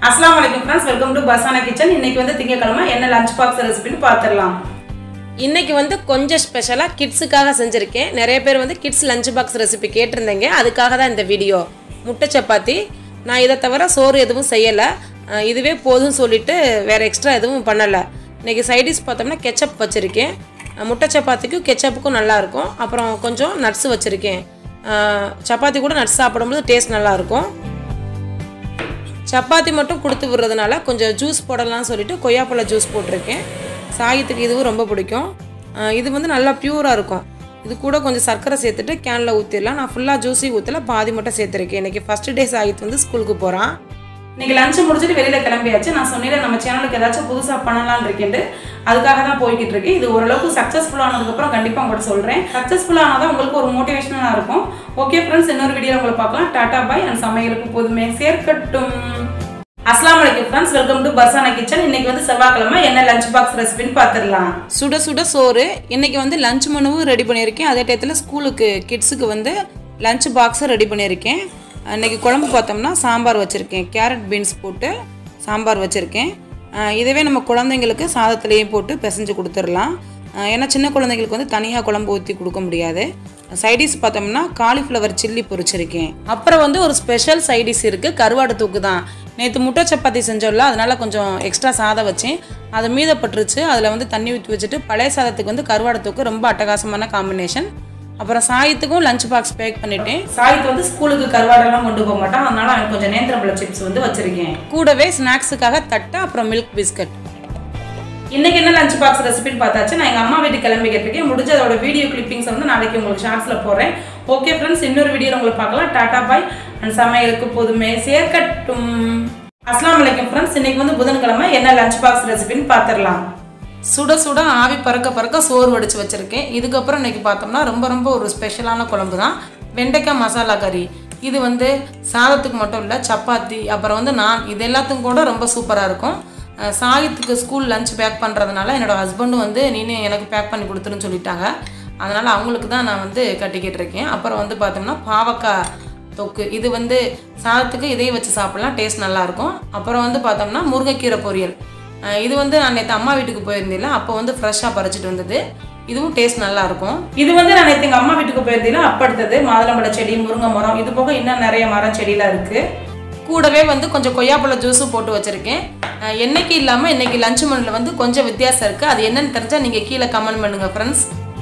அஸ்லாம் வலைக்கம் friends welcome to Farsana kitchen இன்னைக்கு வந்து திங்கக்கிழமை என்ன லஞ்ச் பாக்ஸ் ரெசிபின்னு பார்த்துடலாம் இன்னைக்கு வந்து கொஞ்சம் ஸ்பெஷலாக கிட்ஸுக்காக செஞ்சுருக்கேன் நிறைய பேர் வந்து கிட்ஸ் லஞ்ச் பாக்ஸ் ரெசிபி கேட்டிருந்தீங்க அதுக்காக தான் இந்த வீடியோ முட்டை சப்பாத்தி நான் இதை தவிர சோறு எதுவும் செய்யலை இதுவே போதும் சொல்லிட்டு வேறு எக்ஸ்ட்ரா எதுவும் பண்ணலை இன்றைக்கி சைடிஷ் பார்த்தோம்னா கெச்சப் வச்சுருக்கேன் அஹ் முட்டை சப்பாத்திக்கும் கெச்சப்புக்கும் நல்லாயிருக்கும் அப்புறம் கொஞ்சம் நட்ஸ் வச்சுருக்கேன் அஹ் சப்பாத்தி கூட நட்ஸ் சாப்பிடும்போது டேஸ்ட் நல்லாயிருக்கும் சப்பாத்தி மட்டும் கொடுத்து விடுறதுனால கொஞ்சம் ஜூஸ் போடலாம்னு சொல்லிட்டு கொய்யாப்பழ ஜூஸ் போட்டிருக்கேன் சாயத்துக்கு இதுவும் ரொம்ப பிடிக்கும் அஹ் இது வந்து நல்லா பியூராக இருக்கும் இது கூட கொஞ்சம் சர்க்கரை சேர்த்துட்டு கேனில் ஊற்றிடலாம் நான் ஃபுல்லாக ஜூஸையும் ஊற்றல பாதி மட்டும் சேர்த்துருக்கேன் இன்றைக்கி ஃபஸ்ட்டு டே சாகித் வந்து ஸ்கூலுக்கு போகிறான் இன்னைக்கு லஞ்ச் முடிச்சுட்டு வெளியில கிளம்பியாச்சு நான் சொன்னேன் நம்ம சேனலுக்கு ஏதாச்சும் புதுசாக பண்ணலாம்னு இருக்கேன்ட்டு அதுக்காக தான் போய்கிட்டு இருக்கு இது ஓரளவுக்கு சக்ஸஸ்ஃபுல் ஆனதுக்கப்புறம் கண்டிப்பாக உங்கள்கிட்ட சொல்கிறேன் சக்ஸஸ்ஃபுல் ஆனதான் உங்களுக்கு ஒரு மோட்டிவேஷனாக இருக்கும் ஓகே ஃப்ரெண்ட்ஸ் இன்னொரு வீடியோ உங்களை பார்க்கலாம் டாடா பாய் அண்ட் சமையலுக்கு போதுமே சேர்க்கட்டும் அஸ்லாம் வலைக்கம் friends welcome to Farsana kitchen இன்னைக்கு வந்து செவ்வாய்க்கிழமை என்ன லஞ்ச் பாக்ஸ் ரெசிபின்னு பார்த்துடலாம் சுட சுட சோறு இன்றைக்கி வந்து லஞ்ச் மெனுவும் ரெடி பண்ணியிருக்கேன் அதே டயத்தில் ஸ்கூலுக்கு கிட்ஸுக்கு வந்து லஞ்ச் பாக்ஸும் ரெடி பண்ணியிருக்கேன் இன்றைக்கி குழம்பு பார்த்தோம்னா சாம்பார் வச்சுருக்கேன் கேரட் பீன்ஸ் போட்டு சாம்பார் வச்சுருக்கேன் இதுவே நம்ம குழந்தைங்களுக்கு சாதத்துலேயும் போட்டு பிசைஞ்சு கொடுத்துடலாம் அஹ் ஏன்னா சின்ன குழந்தைங்களுக்கு வந்து தனியாக குழம்பு ஊற்றி கொடுக்க முடியாது சைடிஷ் பார்த்தோம்னா காலிஃப்ளவர் சில்லி பொரிச்சிருக்கேன் அப்புறம் வந்து ஒரு ஸ்பெஷல் சைடிஷ் இருக்குது கருவாடு தூக்கு தான் நேற்று முட்டை சப்பாத்தி செஞ்சோம்ல அதனால கொஞ்சம் எக்ஸ்ட்ரா சாதம் வச்சேன் அது மீதப்பட்டுருச்சு அதில் வந்து தண்ணி ஊற்றி வச்சுட்டு பழைய சாதத்துக்கு வந்து கருவாடு தூக்கு ரொம்ப அட்டகாசமான காம்பினேஷன் அப்புறம் சாயத்துக்கும் லஞ்ச் பாக்ஸ் பேக் பண்ணிட்டேன் சாய்க்கு வந்து ஸ்கூலுக்கு கருவாடெல்லாம் கொண்டு போக மாட்டான் அதனால அவன் கொஞ்சம் நேந்திரம்பழ சிப்ஸ் வந்து வச்சிருக்கேன் கூடவே ஸ்நாக்ஸுக்காக தட்டை அப்புறம் மில்க் பிஸ்கட் இன்னைக்கு என்ன லஞ்ச் பாக்ஸ் ரெசிபின்னு பார்த்தாச்சு நான் எங்க அம்மா வீட்டுக்கு கிளம்பிக்கிட்டு இருக்கேன் முடிஞ்ச அதோட வீடியோ கிளிப்பிங்ஸ் வந்து நாளைக்கு உங்களுக்கு ஷார்ட்ஸ்ல போடுறேன் ஓகே ஃப்ரெண்ட்ஸ் இன்னொரு வீடியோ உங்களுக்கு பார்க்கலாம் டாடா பாய் அண்ட் சமையலுக்கு போதுமே சேர்க்கட்டும் அஸ்லாம் வலைக்கம் ஃப்ரெண்ட்ஸ் இன்னைக்கு வந்து புதன்கிழமை என்ன லஞ்ச் பாக்ஸ் ரெசிபின்னு பார்த்துடலாம் சுட சுட ஆவி பறக்க பறக்க சோறு வடித்து வச்சுருக்கேன் இதுக்கப்புறம் இன்றைக்கி பார்த்தோம்னா ரொம்ப ரொம்ப ஒரு ஸ்பெஷலான குழம்பு தான் வெண்டைக்காய் மசாலா கறி இது வந்து சாதத்துக்கு மட்டும் இல்லை சப்பாத்தி அப்புறம் வந்து நான் இது எல்லாத்துக்கும் கூட ரொம்ப சூப்பராக இருக்கும் அஹ் சாகித்துக்கு ஸ்கூல் லஞ்ச் பேக் பண்ணுறதுனால என்னோடய ஹஸ்பண்டும் வந்து நீனே எனக்கு பேக் பண்ணி கொடுத்துருன்னு சொல்லிட்டாங்க அதனால் அவங்களுக்கு தான் நான் வந்து கட்டிக்கிட்டு இருக்கேன் அப்புறம் வந்து பார்த்தோம்னா பாவக்காய் தொக்கு இது வந்து சாதத்துக்கு இதையும் வச்சு சாப்பிட்லாம் டேஸ்ட் நல்லாயிருக்கும் அப்புறம் வந்து பார்த்தோம்னா முருங்கைக்கீரை பொரியல் அஹ் இது வந்து நான் நேற்று அம்மா வீட்டுக்கு போயிருந்தேன்ல அப்போ வந்து ஃப்ரெஷ்ஷாக பறிச்சிட்டு வந்தது இதுவும் டேஸ்ட் நல்லாயிருக்கும் இது வந்து நான் நேற்று எங்க அம்மா வீட்டுக்கு போயிருந்தீங்கன்னா அப்ப அடுத்தது மாதுளம்பழ செடி முருங்கை மரம் இது போக இன்னும் நிறைய மரம் செடியெல்லாம் இருக்கு கூடவே வந்து கொஞ்சம் கொய்யாப்பழ ஜூஸும் போட்டு வச்சுருக்கேன் அஹ் என்னைக்கு இல்லாமல் இன்னைக்கு லஞ்ச் மணில் வந்து கொஞ்சம் வித்தியாசம் இருக்குது அது என்னன்னு தெரிஞ்சால் நீங்கள் கீழே கமெண்ட் பண்ணுங்கள் ஃப்ரெண்ட்ஸ்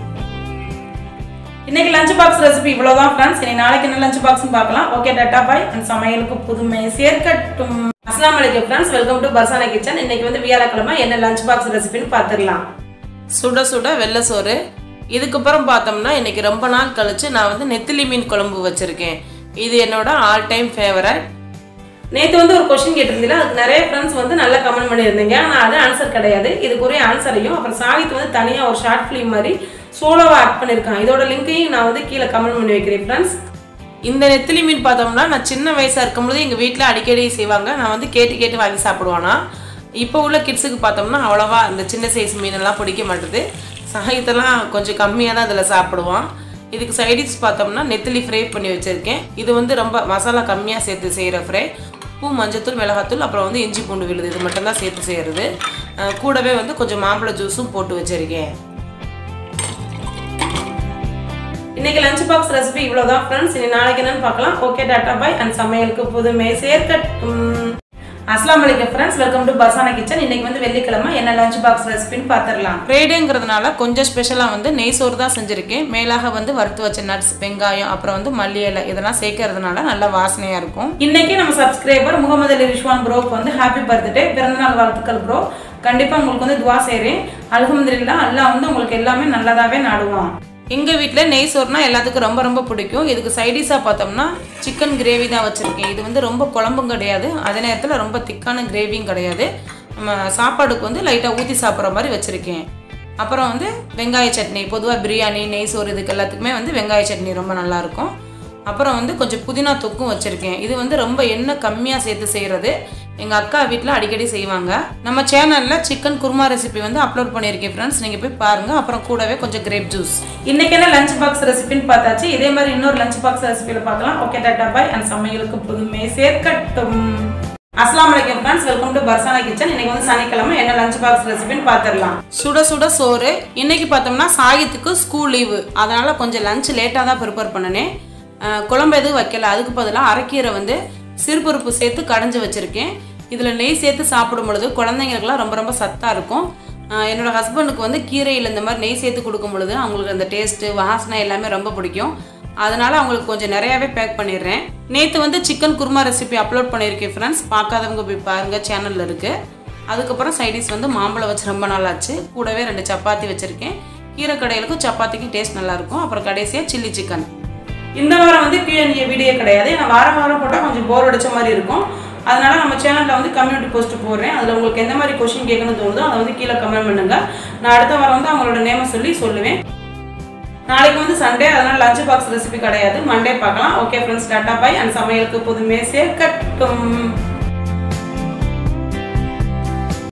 இன்னைக்கு லஞ்ச் பாக்ஸ் ரெசிபி இவ்வளவுதான் ஃப்ரெண்ட்ஸ் இனி நாளைக்கு என்ன லஞ்ச் பாக்ஸ்னு பார்க்கலாம் ஓகே டாட்டா பாய் அண்ட் சமையலுக்கு புதுமை சேர்க்கட்டும் அஸ்லாம் வலைக்கம் friends welcome to Farsana kitchen இன்னைக்கு வந்து வியாழக்கிழமை என்ன லஞ்ச் பாக்ஸ் ரெசிபின்னு பார்த்துடலாம் சுட சுட வெள்ளை சோறு இதுக்கப்புறம் பார்த்தோம்னா இன்னைக்கு ரொம்ப நாள் கழிச்சு நான் வந்து நெத்திலி மீன் குழம்பு வச்சுருக்கேன் இது என்னோட ஆல் டைம் ஃபேவரட் நேற்று வந்து ஒரு கொஸ்டின் கேட்டிருந்தீங்க அதுக்கு நிறைய ஃப்ரெண்ட்ஸ் வந்து நல்லா கமெண்ட் பண்ணியிருந்தீங்க ஆனால் அது ஆன்சர் கிடையாது இதுக்குரிய ஆன்சரையும் அப்புறம் சாகித் வந்து தனியாக ஒரு ஷார்ட் ஃபிலிம் மாதிரி சோலோவாக ஆட் பண்ணியிருக்கான் இதோட லிங்கையும் நான் வந்து கீழே கமெண்ட் பண்ணி வைக்கிறேன் ஃப்ரெண்ட்ஸ் இந்த நெத்திலி மீன் பார்த்தோம்னா நான் சின்ன வயசாக இருக்கும்போது எங்கள் வீட்டில் அடிக்கடி செய்வாங்க நான் வந்து கேட்டு கேட்டு வாங்கி சாப்பிடுவானா இப்போ உள்ள கிட்ஸுக்கு பார்த்தோம்னா அவ்வளோவா இந்த சின்ன சைஸ் மீனெல்லாம் பிடிக்க மாட்டுது சாயத்தெல்லாம் கொஞ்சம் கம்மியாக தான் அதில் சாப்பிடுவான் இதுக்கு சைடிஷ் பார்த்தோம்னா நெத்திலி ஃப்ரை பண்ணி வச்சுருக்கேன் இது வந்து ரொம்ப மசாலா கம்மியாக சேர்த்து செய்கிற ஃப்ரை உப்பு மஞ்சத்தூள் மிளகாத்தூள் அப்புறம் வந்து இஞ்சி பூண்டு விழுது இது மட்டும்தான் சேர்த்து செய்கிறது கூடவே வந்து கொஞ்சம் மாம்பழ ஜூஸும் போட்டு வச்சுருக்கேன் இன்னைக்கு லஞ்ச் பாக்ஸ் ரெசிபி இவ்வளவுதான் ஃப்ரெண்ட்ஸ் இனி நாளைக்கு என்னன்னு பார்க்கலாம் ஓகே டாட்டா பாய் அண்ட் சமையலுக்கு புதுமை சேர்க்கட்டும் அஸ்லாம் வலைக்கம் friends welcome to Farsana kitchen இன்னைக்கு வந்து வெள்ளிக்கிழமை என்ன லஞ்ச் பாக்ஸ் ரெசிபின்னு பார்த்துடலாம் ஃப்ரைடேங்கிறதுனால கொஞ்சம் ஸ்பெஷலாக வந்து நெய் சோறு தான் செஞ்சுருக்கேன் மேலாக வந்து வறுத்து வச்ச நட்ஸ் வெங்காயம் அப்புறம் வந்து மல்லி இலை இதெல்லாம் சேர்க்கறதுனால நல்லா வாசனையாக இருக்கும் இன்னைக்கு நம்ம சப்ஸ்கிரைபர் முகமது அலி ரிஷ்வான் ப்ரோக்கு வந்து ஹாப்பி பர்த்டே பிறந்தநாள் வாழ்த்துக்கள் ப்ரோ கண்டிப்பா உங்களுக்கு வந்து துவா செய்றேன் அல்ஹம்துலில்லாஹ் அல்லாஹ் வந்து உங்களுக்கு எல்லாமே நல்லதாவே நாடுவான் எங்கள் வீட்டில் நெய் சோறுனா எல்லாத்துக்கும் ரொம்ப ரொம்ப பிடிக்கும் இதுக்கு சைடிஷாக பார்த்தோம்னா சிக்கன் கிரேவி தான் வச்சுருக்கேன் இது வந்து ரொம்ப குழம்பும் கிடையாது அதே நேரத்தில் ரொம்ப திக்கான கிரேவியும் கிடையாது நம்ம சாப்பாடுக்கு வந்து லைட்டாக ஊற்றி சாப்பிட்ற மாதிரி வச்சுருக்கேன் அப்புறம் வந்து வெங்காய சட்னி பொதுவாக பிரியாணி நெய் சோறு இதுக்கு எல்லாத்துக்குமே வந்து வெங்காய சட்னி ரொம்ப நல்லாயிருக்கும் அப்புறம் வந்து கொஞ்சம் புதினா தொக்கும் வச்சுருக்கேன் இது வந்து ரொம்ப எண்ணெய் கம்மியாக சேர்த்து செய்கிறது எங்கள் அக்கா வீட்டில் அடிக்கடி செய்வாங்க நம்ம சேனலில் சிக்கன் குருமா ரெசிபி வந்து அப்லோட் பண்ணியிருக்கேன் ஃப்ரெண்ட்ஸ் நீங்கள் போய் பாருங்கள் அப்புறம் கூடவே கொஞ்சம் கிரேப் ஜூஸ் இன்னைக்கு என்ன லஞ்ச் பாக்ஸ் ரெசிபின்னு பார்த்தாச்சு இதே மாதிரி இன்னொரு லஞ்ச் பாக்ஸ் ரெசிபியில் பார்க்கலாம் ஓகே டாட்டா பாய் அண்ட் சமையலுக்கு புதுமை சேர்க்கட்டும் அஸ்லாம் வலைக்கம் friends welcome to Farsana kitchen இன்னைக்கு வந்து சனிக்கிழமை என்ன லஞ்ச் பாக்ஸ் ரெசிபின்னு பார்த்துடலாம் சுட சுட சோறு இன்னைக்கு பார்த்தோம்னா சாகித்துக்கு ஸ்கூல் லீவு அதனால கொஞ்சம் லஞ்ச் லேட்டாக தான் ப்ரிப்பேர் பண்ணினேன் அஹ், குழம்பு எதுவும் வைக்கல அதுக்கு பதிலாக அரைக்கீரை வந்து சிறுபருப்பு சேர்த்து கடைஞ்சி வச்சுருக்கேன் இதில் நெய் சேர்த்து சாப்பிடும் பொழுது குழந்தைங்களுக்குலாம் ரொம்ப ரொம்ப சத்தாக இருக்கும் அஹ், என்னோட ஹஸ்பண்டுக்கு வந்து கீரையில் இந்த மாதிரி நெய் சேர்த்து கொடுக்கும் பொழுது அவங்களுக்கு அந்த டேஸ்ட்டு வாசனை எல்லாமே ரொம்ப பிடிக்கும் அதனால அவங்களுக்கு கொஞ்சம் நிறையாவே பேக் பண்ணிடுறேன் நேற்று வந்து சிக்கன் குருமா ரெசிபி அப்லோட் பண்ணியிருக்கேன் ஃப்ரெண்ட்ஸ் பார்க்காதவங்க போய் பாருங்கள் சேனலில் இருக்குது அதுக்கப்புறம் சைடிஸ் வந்து மாம்பழம் வச்சு ரொம்ப நாள் ஆச்சு கூடவே ரெண்டு சப்பாத்தி வச்சுருக்கேன் கீரை கடையிலுக்கும் சப்பாத்திக்கும் டேஸ்ட் நல்லாயிருக்கும் அப்புறம் கடைசியாக சில்லி சிக்கன் இந்த வாரம் வந்து கியூஎன்ஏ வீடியோ கிடையாது ஏன்னா வாரம் வாரம் போட்டால் கொஞ்சம் போர் அடிச்ச மாதிரி இருக்கும் அதனால நம்ம சேனலில் வந்து கம்யூனிட்டி போஸ்ட் போடுறேன் அதில் உங்களுக்கு எந்த மாதிரி கொஷின் கேட்கணும்னு தோணுதோ அதை வந்து கீழே கமெண்ட் பண்ணுங்க நான் அடுத்த வாரம் வந்து அவங்களோட நேமை சொல்லி சொல்லுவேன் நாளைக்கு வந்து சண்டே அதனால லஞ்ச் பாக்ஸ் ரெசிபி கிடையாது மண்டே பார்க்கலாம் okay friends tata bye and சமையலுக்கு புதுமே சேர்க்கட்டும்